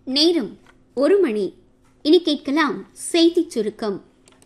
நேரம் ஒரு மணி இனி கேட்கலாம் செய்திச் சுருக்கம்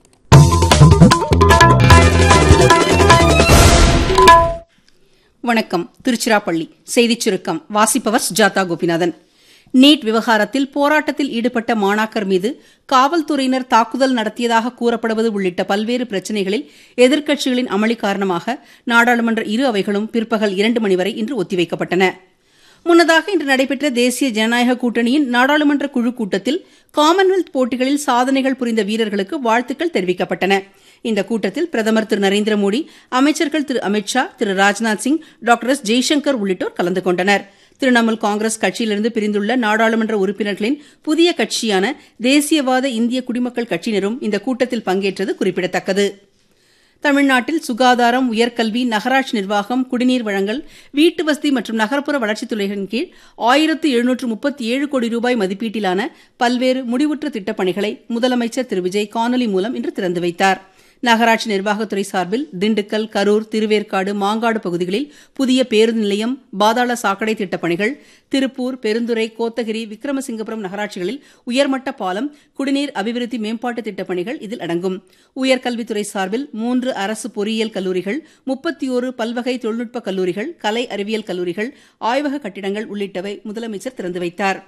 வணக்கம் திருச்சிராப்பள்ளி செய்திச் சுருக்கம் வாசிப்பவர் சுஜாதா கோபிநாதன் நீட் விவகாரத்தில் போராட்டத்தில் ஈடுபட்ட மாணாக்கர் மீது காவல்துறையினர் தாக்குதல் நடத்தியதாக கூறப்படுவது உள்ளிட்ட பல்வேறு பிரச்சினைகளில் எதிர்க்கட்சிகளின் அமளி காரணமாக நாடாளுமன்ற இரு அவைகளும் பிற்பகல் இரண்டு மணி வரை இன்று ஒத்திவைக்கப்பட்டன முன்னதாக இன்று நடைபெற்ற தேசிய ஜனநாயக கூட்டணியின் நாடாளுமன்ற குழு கூட்டத்தில் காமன்வெல்த் போட்டிகளில் சாதனைகள் புரிந்த வீரர்களுக்கு வாழ்த்துக்கள் தெரிவிக்கப்பட்டன இந்த கூட்டத்தில் பிரதமர் திரு நரேந்திர மோடி அமைச்சர்கள் திரு அமித்ஷா திரு ராஜ்நாத் சிங் டாக்டர் எஸ் ஜெய்சங்கர் உள்ளிட்டோர் கலந்து கொண்டனர் திரிணாமுல் காங்கிரஸ் கட்சியிலிருந்து பிரிந்துள்ள நாடாளுமன்ற உறுப்பினர்களின் புதிய கட்சியான தேசியவாத இந்திய குடிமக்கள் கட்சியினரும் இந்த கூட்டத்தில் பங்கேற்றது குறிப்பிடத்தக்கது தமிழ்நாட்டில் சுகாதாரம் உயர்கல்வி நகராட்சி நிர்வாகம் குடிநீர் வழங்கல் வீட்டு வசதி மற்றும் நகர்ப்புற வளர்ச்சித் துறையின் கீழ் ஆயிரத்து எழுநூற்று முப்பத்தி ஏழு கோடி ரூபாய் மதிப்பீட்டிலான பல்வேறு முடிவுற்ற திட்டப் பணிகளை முதலமைச்சர் திரு விஜய் காணொலி மூலம் இன்று திறந்து வைத்தார் நகராட்சி நிர்வாகத்துறை சார்பில் திண்டுக்கல் கரூர் திருவேற்காடு மாங்காடு பகுதிகளில் புதிய பேருந்து நிலையம் பாதாள சாக்கடை திட்டப் பணிகள் திருப்பூர் பெருந்துறை கோத்தகிரி விக்ரமசிங்கபுரம் நகராட்சிகளில் உயர்மட்ட பாலம் குடிநீர் அபிவிருத்தி மேம்பாட்டு திட்டப் பணிகள் இதில் அடங்கும் உயர்கல்வித்துறை சார்பில் மூன்று அரசு பொறியியல் கல்லூரிகள் முப்பத்தி ஒரு பல்வகை தொழில்நுட்ப கல்லூரிகள் கலை அறிவியல் கல்லூரிகள் ஆய்வக கட்டிடங்கள் உள்ளிட்டவை முதலமைச்சர் திறந்து வைத்தார்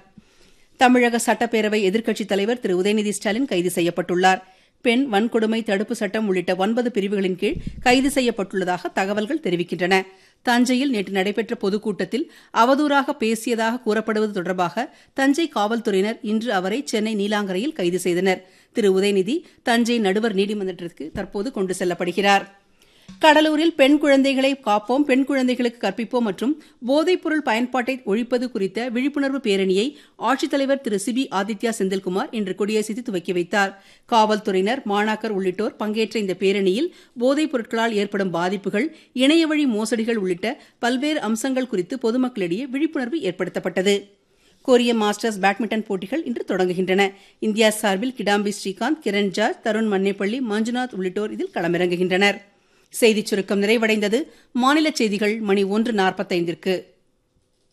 தமிழக சட்டப்பேரவை எதிர்க்கட்சித் தலைவர் திரு உதயநிதி ஸ்டாலின் கைது செய்யப்பட்டுள்ளார் பெண் வன்கொடுமை தடுப்பு சட்டம் உள்ளிட்ட ஒன்பது பிரிவுகளின் கீழ் கைது செய்யப்பட்டுள்ளதாக தகவல்கள் தெரிவிக்கின்றன தஞ்சையில் நேற்று நடைபெற்ற பொதுக்கூட்டத்தில் அவதூறாக பேசியதாக கூறப்படுவது தொடர்பாக தஞ்சை காவல்துறையினர் இன்று அவரை சென்னை நீலாங்கரையில் கைது செய்தனர் திரு உதயநிதி தஞ்சை நடுவர் நீதிமன்றத்திற்கு தற்போது கொண்டு செல்லப்படுகிறார் கடலூரில் பெண் குழந்தைகளை காப்போம் பெண் குழந்தைகளுக்கு கற்பிப்போம் மற்றும் போதைப்பொருள் பயன்பாட்டை ஒழிப்பது குறித்த விழிப்புணர்வு பேரணியை ஆட்சித்தலைவர் திரு சிபி ஆதித்யா செந்தில்குமார் இன்று கொடியசைத்து துவக்கி வைத்தார் காவல்துறையினர் மாணாக்கர் உள்ளிட்டோர் பங்கேற்ற இந்த பேரணியில் போதைப் பொருட்களால் ஏற்படும் பாதிப்புகள் இணையவழி மோசடிகள் உள்ளிட்ட பல்வேறு அம்சங்கள் குறித்து பொதுமக்களிடையே விழிப்புணர்வு ஏற்படுத்தப்பட்டது கொரிய மாஸ்டர்ஸ் பேட்மிண்டன் போட்டிகள் இன்று தொடங்குகின்றன இந்தியா சார்பில் கிடாம்பி ஸ்ரீகாந்த் கிரண் ஜார்ஜ் தருண் மன்னேப்பள்ளி மஞ்சுநாத் உள்ளிட்டோர் இதில் களமிறங்குகின்றனர் செய்திச் சுருக்கம் நிறைவடைந்தது மாநில செய்திகள் மணி ஒன்று நாற்பத்தைந்திற்கு